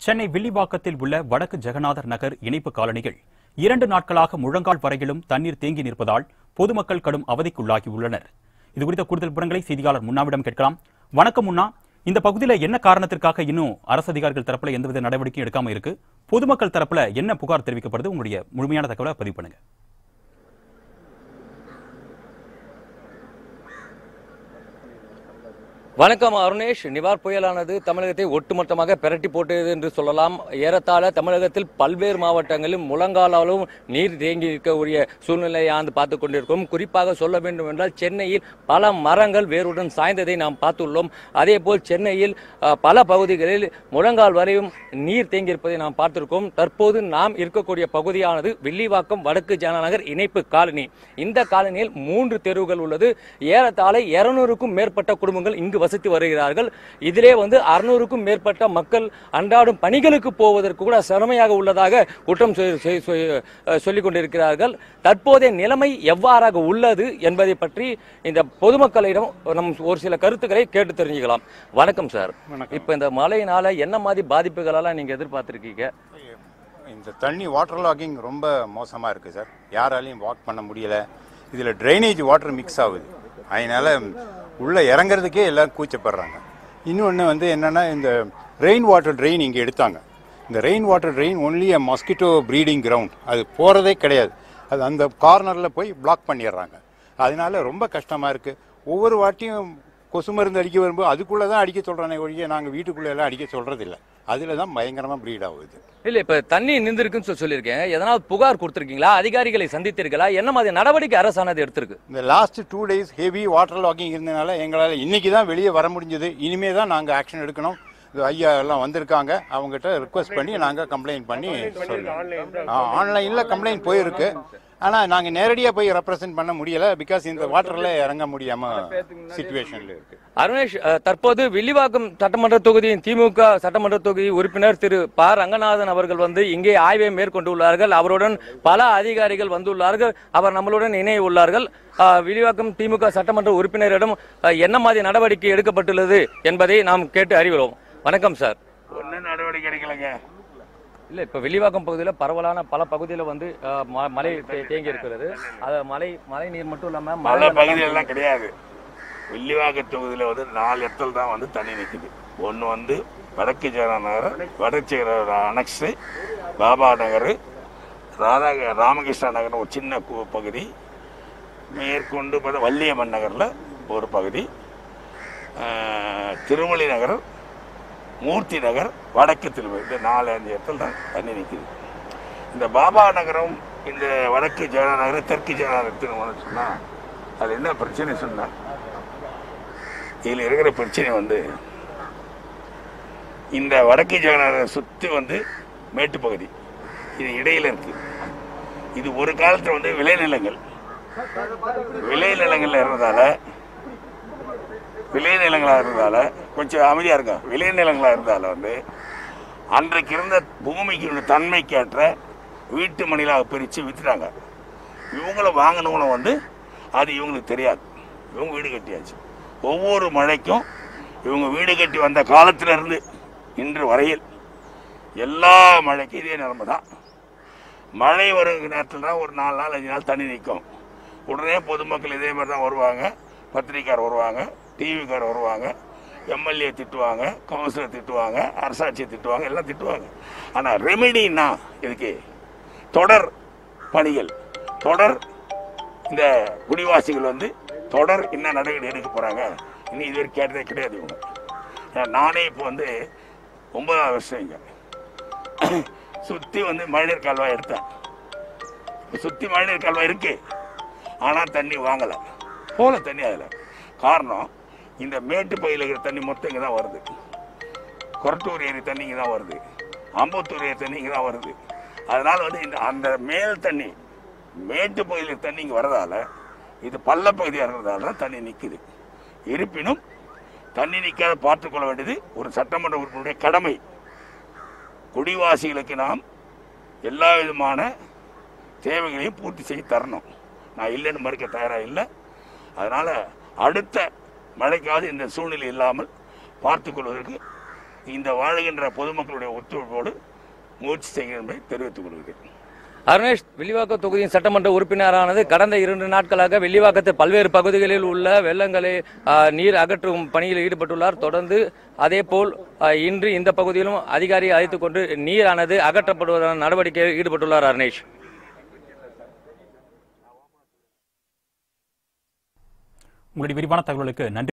சென்னை வில்லிவாக்கத்தில் உள்ள வடக்கு ஜெகநாதர் நகர் இணைப்பு காலனிகள் இரண்டு நாட்களாக முழங்கால் வரையிலும் தண்ணீர் தேங்கி நிற்பதால் பொதுமக்கள் கடும் அவதிக்குள்ளாகியுள்ளனர் இதுகுறித்த கூடுதல் விவரங்களை செய்தியாளர் முன்னாவிடம் கேட்கலாம் வணக்கம் முன்னா இந்த பகுதியில என்ன காரணத்திற்காக இன்னும் அரசு அதிகாரிகள் தரப்புல எந்தவித நடவடிக்கையும் எடுக்காம இருக்கு பொதுமக்கள் தரப்புல என்ன புகார் தெரிவிக்கப்படுது உங்களுடைய முழுமையான தகவலை பதிவு பண்ணுங்க வணக்கம் அருணேஷ் நிவார் புயலானது தமிழகத்தை ஒட்டுமொத்தமாக பிரட்டி போட்டது என்று சொல்லலாம் ஏறத்தாழ தமிழகத்தில் பல்வேறு மாவட்டங்களில் முழங்காலாலும் நீர் தேங்கி இருக்கக்கூடிய சூழ்நிலையாந்து பார்த்து கொண்டிருக்கிறோம் குறிப்பாக சொல்ல வேண்டும் என்றால் சென்னையில் பல மரங்கள் வேருடன் சாய்ந்ததை நாம் பார்த்துள்ளோம் அதே போல் சென்னையில் அஹ், பல பகுதிகளில் முழங்கால் வரையும் நீர் தேங்கியிருப்பதை நாம் பார்த்திருக்கோம் தற்போது நாம் இருக்கக்கூடிய பகுதியானது வில்லிவாக்கம் வடக்கு ஜனநகர் இணைப்பு காலனி இந்த காலனியில் மூன்று தெருவுகள் உள்ளது ஏறத்தாழ இருநூறுக்கும் மேற்பட்ட குடும்பங்கள் இங்கு வசித்து வருகிறார்கள் இதிலே வந்து அறுநூறுக்கும் மேற்பட்ட மக்கள் அன்றாடும் பணிகளுக்கு போவதற்கு கூட சிரமையாக உள்ளதாக குற்றம் சொ- சொ- சொ- அஹ் சொல்லிக் கொண்டிருக்கிறார்கள் தற்போதைய நிலைமை எவ்வாறாக உள்ளது என்பதை பற்றி இந்த பொதுமக்களிடம் நம் ஒரு சில கருத்துக்களை கேட்டு தெரிஞ்சுக்கலாம் வணக்கம் சார் இப்ப இந்த மழையினால என்ன மாதிரி பாதிப்புகளெல்லாம் நீங்க எதிர்பார்த்திருக்கீங்க இந்த தண்ணி வாட்டர் லாகிங் ரொம்ப மோசமாக இருக்குது சார் யாராலையும் வாக் பண்ண முடியல இதில் ட்ரைனேஜ் வாட்டர் மிக்ஸ் ஆகுது அதனால உள்ளே இறங்குறதுக்கே எல்லாம் கூச்சப்படுறாங்க இன்னொன்று வந்து என்னென்னா இந்த ரெயின் வாட்டர் ட்ரெயின் இங்கே எடுத்தாங்க இந்த rain water drain only a mosquito breeding ground அது போகிறதே கிடையாது அது அந்த கார்னரில் போய் பிளாக் பண்ணிடுறாங்க அதனால ரொம்ப கஷ்டமாக இருக்குது ஒவ்வொரு வாட்டியும் கொசு மருந்து அடிக்க வரும்போது அதுக்குள்ளே தான் அடிக்க சொல்கிறானே ஒழிய நாங்கள் வீட்டுக்குள்ளே எல்லாம் அடிக்க சொல்கிறதில்ல அதில் தான் பயங்கரமாக ப்ரீட் ஆகுது இல்ல இப்ப தண்ணி நின்றுருக்குன்னு சொல்லி சொல்லியிருக்கேன் எதனால் புகார் கொடுத்திருக்கீங்களா அதிகாரிகளை சந்தித்தீர்களா என்ன மாதிரி நடவடிக்கை அரசானது எடுத்திருக்கு இந்த last two days heavy water logging இருந்தனால எங்களால் இன்னைக்கு தான் வெளியே வர முடிஞ்சது இனிமே தான் நாங்கள் ஆக்ஷன் எடுக்கணும் இது ஐயா எல்லாம் வந்திருக்காங்க அவங்ககிட்ட ரிக்வஸ்ட் பண்ணி நாங்கள் கம்ப்ளைண்ட் பண்ணி சொல்லுவோம் ஆன்லைனில் கம்ப்ளைண்ட் போயிருக்கு ஆனால் நாங்கள் நேரடியாக போய் ரெப்ரசன்ட் பண்ண முடியல பிகாஸ் இந்த வாட்டரில் இறங்க முடியாமல் சுச்சுவேஷனில் இருக்குது அருணேஷ் அஹ், தற்போது வில்லிவாக்கம் சட்டமன்ற தொகுதியின் திமுக சட்டமன்ற தொகுதி உறுப்பினர் திரு ப ரங்கநாதன் அவர்கள் வந்து இங்கே ஆய்வை மேற்கொண்டுள்ளார்கள் அவருடன் பல அதிகாரிகள் வந்துள்ளார்கள் அவர் நம்மளுடன் இணைய உள்ளார்கள் அஹ், வில்லிவாக்கம் திமுக சட்டமன்ற உறுப்பினரிடம் அஹ், என்ன மாதிரி நடவடிக்கை எடுக்கப்பட்டுள்ளது என்பதை நாம் கேட்டு அறிகிறோம் வணக்கம் சார் ஒன்றும் நடவடிக்கை எடுக்கலைங்க இல்ல இப்ப வில்லிவாக்கம் பகுதியில் பரவலான பல பகுதியில் வந்து அஹ், ம- மழை தே- தேங்கி இருக்கிறது அது மழை மழை நீர் மட்டும் இல்லாம பல மழை பகுதிகளெல்லாம் கிடையாது வில்லிவாக்க தொகுதியில் வந்து நாலு இடத்துல தான் வந்து தண்ணி நிற்குது ஒன்று வந்து வடக்கு ஜெகநாத நகர் வடக்கு ஜெகநாத அனெக்ஸு பாபா நகர் ராதா ராமகிருஷ்ணா நகர் ஒரு சின்ன கு- பகுதி மேற்கொண்டு பார்த்தா வள்ளியம்மன் நகரில் ஒரு பகுதி ஆஹ், திருமலை நகர் மூர்த்தி நகர் வடக்கு திருமலை இந்த நாலு அஞ்சு இடத்துல தான் தண்ணி நிற்குது இந்த பாபா நகரம் இந்த வடக்கு ஜெகநாத நகர் தெற்கு ஜெகநாத திருமணம் சொன்னால் அது என்ன பிரச்சனை சொன்னால் இதில் இருக்கிற பிரச்சனை வந்து இந்த வடக்கு ஜெகநாத சுற்றி வந்து மேட்டுப்பகுதி இது இடையில இருக்கு இது ஒரு காலத்தில் வந்து விளைநிலங்கள் விளைநிலங்கள்ல இருந்ததால விளைநிலங்களாக இருந்ததால கொஞ்சம் அமைதியாக இருக்கும் விளைநிலங்களாக இருந்ததால வந்து அன்றைக்கு இருந்த பூமிக்கு உள்ள தன்மைக்கேற்ற வீட்டு மணிலாக பிரித்து விற்றுட்டாங்க இவங்களும் வாங்கினவங்களும் வந்து அது இவங்களுக்கு தெரியாது இவங்க வீடு கட்டியாச்சு ஒவ்வொரு மழைக்கும் இவங்க வீடு கட்டி வந்த காலத்துல இருந்து இன்று வரையில் எல்லா மழைக்கும் இதே நிலைமை தான் மழை வரும் நேரத்தில் தான் ஒரு நாலு நாள் அஞ்சு நாள் தண்ணி நிற்கும் உடனே பொதுமக்கள் இதே மாதிரி தான் வருவாங்க பத்திரிக்கார் வருவாங்க டிவிக்கார் வருவாங்க எம்எல்ஏ திட்டுவாங்க கவுன்சிலர் திட்டுவாங்க அரசாட்சியை திட்டுவாங்க எல்லாம் திட்டுவாங்க ஆனால் ரெமெடின்னா இதுக்கு தொடர் பணிகள் தொடர் இந்த குடிவாசிகள் வந்து தொடர் என்ன நடவடிக்கை எடுக்க போகிறாங்க இன்னும் இதுவரை கேட்டதே கிடையாது இவங்க ஏன்னா நானே இப்போ வந்து ஒன்பதாவது வருஷம் இங்கே சுற்றி வந்து மழைநீர் கால்வாய் எடுத்தேன் சுற்றி மழைநீர் கால்வாய் இருக்கு ஆனால் தண்ணி வாங்கலை போல தண்ணி அதில் காரணம் இந்த மேட்டு பகுதியில் இருக்கிற தண்ணி மொத்தம் இங்கே தான் வருது கொரட்டூர் ஏரி தண்ணி இங்கே தான் வருது அம்பத்தூர் ஏரி தண்ணி இங்கே தான் வருது அதனால வந்து இந்த அந்த மேல் தண்ணி மேட்டு பகுதியில் தண்ணி இங்கே வரதால இது பள்ளப்பகுதியாக இருக்கிறதால தான் தண்ணி நிற்குது இருப்பினும் தண்ணி நிற்காத பார்த்துக்கொள்ள வேண்டியது ஒரு சட்டமன்ற உறுப்பினருடைய கடமை குடிவாசிகளுக்கு நாம் எல்லா விதமான தேவைகளையும் பூர்த்தி செய்து தரணும் நான் இல்லைன்னு மறுக்க தயாராக இல்லை அதனால் அடுத்த மழைக்காவது இந்த சூழ்நிலை இல்லாமல் பார்த்துக்கொள்வதற்கு இந்த வாழுகின்ற பொதுமக்களுடைய ஒத்துழைப்போடு முயற்சி செய்கிறேன் என்பதை தெரிவித்துக் கொள்கிறேன் அருணேஷ் வில்லிவாக்கம் தொகுதியின் சட்டமன்ற உறுப்பினரானது கடந்த இரண்டு நாட்களாக வில்லிவாக்கத்து பல்வேறு பகுதிகளில் உள்ள வெள்ளங்களை ஆ, நீர் அகற்றும் பணியில் ஈடுபட்டுள்ளார் தொடர்ந்து அதேபோல் ஆ, இன்று இந்த பகுதியிலும் அதிகாரியை அழைத்துக் கொண்டு நீரானது அகற்றப்படுவதற்கான நடவடிக்கையில் ஈடுபட்டுள்ளார் அருணேஷ் உங்களுடைய விரிவான தகவலுக்கு நன்றி